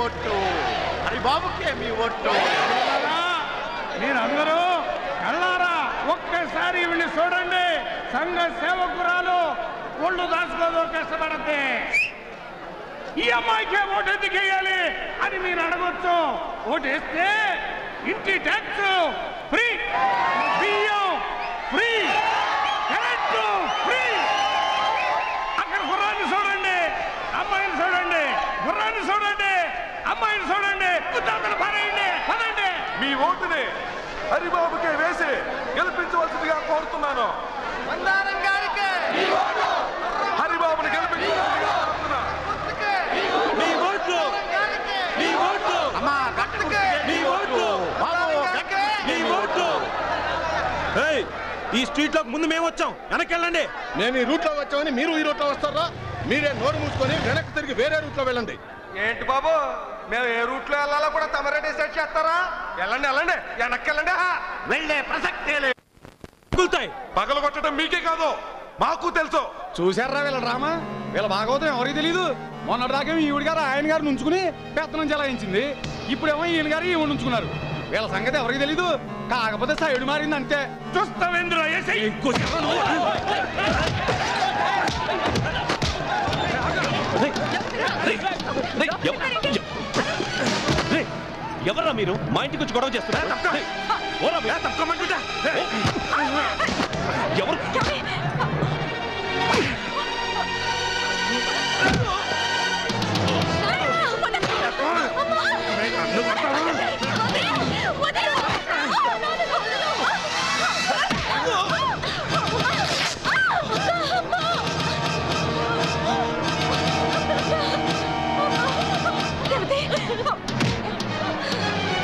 ఒట్టు హరిబాబుకే మీ ఒట్టు మీరందరూ కళ్ళారా ఒక్కసారి ఈవిని చూడండి సంఘ సేవకురాలు ఒళ్ళు దాచుకోదు కష్టపడద్ది ఈ అమ్మాయికే ఓటు ఎందుకు వేయాలి అని మీరు అడగొచ్చు ఓటు వేస్తే ఇంటి ట్యాక్స్ ఫ్రీ బియ్యం ఫ్రీ కరెంటు ఫ్రీ అక్కడ గుర్రాన్ని చూడండి అమ్మాయిని చూడండి గుర్రాన్ని చూడండి అమ్మాయిని చూడండి కుత్తాతలు పారేయండి పదండి మీ ఓటుని హరిబాబుకే వేసి గెలిపించవలసిందిగా కోరుతున్నాను హరిబాబుని గెలిపించవలసిందిగా కోరుతున్నా మీ ఓట్లు మీ ఓట్లు అమ్మా గట్టు మీ ఓట్లు బాబు గట్టు మీ ఓట్లు ఏయ్, ఈ స్ట్రీట్ లో ముందు మేము వచ్చాం వెనక్కి వెళ్ళండి మేము ఈ రూట్లో వచ్చామని మీరు ఈ రూట్లో వస్తారా మీరే నోరు మూసుకొని వెనక్కి తిరిగి వేరే రూట్లో వెళ్ళండి ఏంటి బాబు మేము ఏ రూట్ లో వెళ్ళాలో కూడా తమరే డిసైడ్ చేస్తారా వెళ్ళండి వెళ్ళండి వెనక్కి వెళ్ళండి వెళ్ళే ప్రసక్తే లేదు తగులుతాయి పగల కొట్టడం మీకే కాదు మాకు తెలుసు చూశారా వీళ్ళ డ్రామా వీళ్ళ భాగవతం ఎవరికి తెలీదు మొన్నటిదాకేమో ఈవిడ గారు ఆయన గారు నుంచుకుని పెత్తనం చెలాయించింది ఇప్పుడేమో ఈయన గారు ఈవిడ ఉంచుకున్నారు వీళ్ళ సంగతి ఎవరికి తెలీదు కాకపోతే సైడ్ మారింది అంతే చూస్తావేంద్ర ఏసై ఎవరా మీరు మా ఇంటికి వచ్చి గొడవ చేస్తున్నారు ఏయ్, ఓరా మీరు. ఎవరు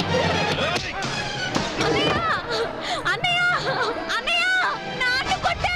అన్నయ్య అన్నయ్య అన్నయ్య నాన్న కొట్టారు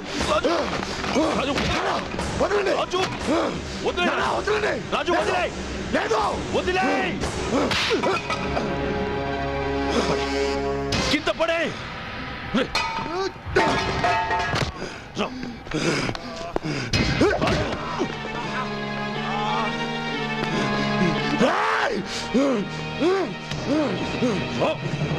రాజు వదలండి రాజు వదిలే నాన్న, వదలండి రాజు వదిలే లేదు వదిలే కింద పడే రా. ఏయ్! రా.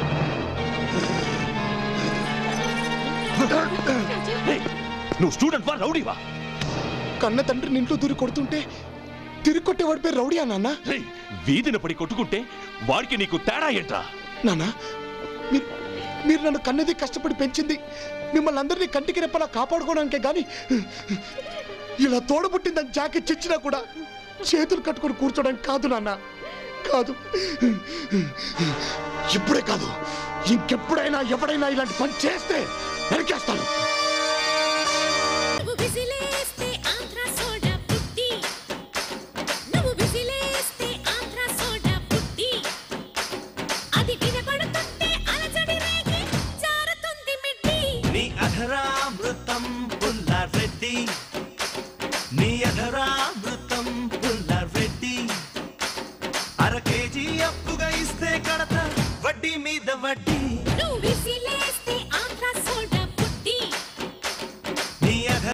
ఏయ్, నువ్వు స్టూడెంట్ వా రౌడీవా కన్న తండ్రి ఇంట్లో దూరి కొడుతుంటే తిరిగి కొట్టేవాడి పేరు రౌడీ నాన్న రేయ్, వీధిన పడి కొట్టుకుంటే వాడికి నీకు తేడా ఏంట్రా నాన్న మీరు మీరు నన్ను కన్నది కష్టపడి పెంచింది మిమ్మల్ని అందరినీ కంటికి రెప్పలా కాపాడుకోవడానికే గాని ఇలా తోడబుట్టిందని జాకెట్ చిచ్చినా కూడా చేతులు కట్టుకొని కూర్చోడానికి కాదు నాన్న కాదు ఇప్పుడే కాదు ఇంకెప్పుడైనా ఎవడైనా ఇలాంటి పని చేస్తే నరికేస్తాను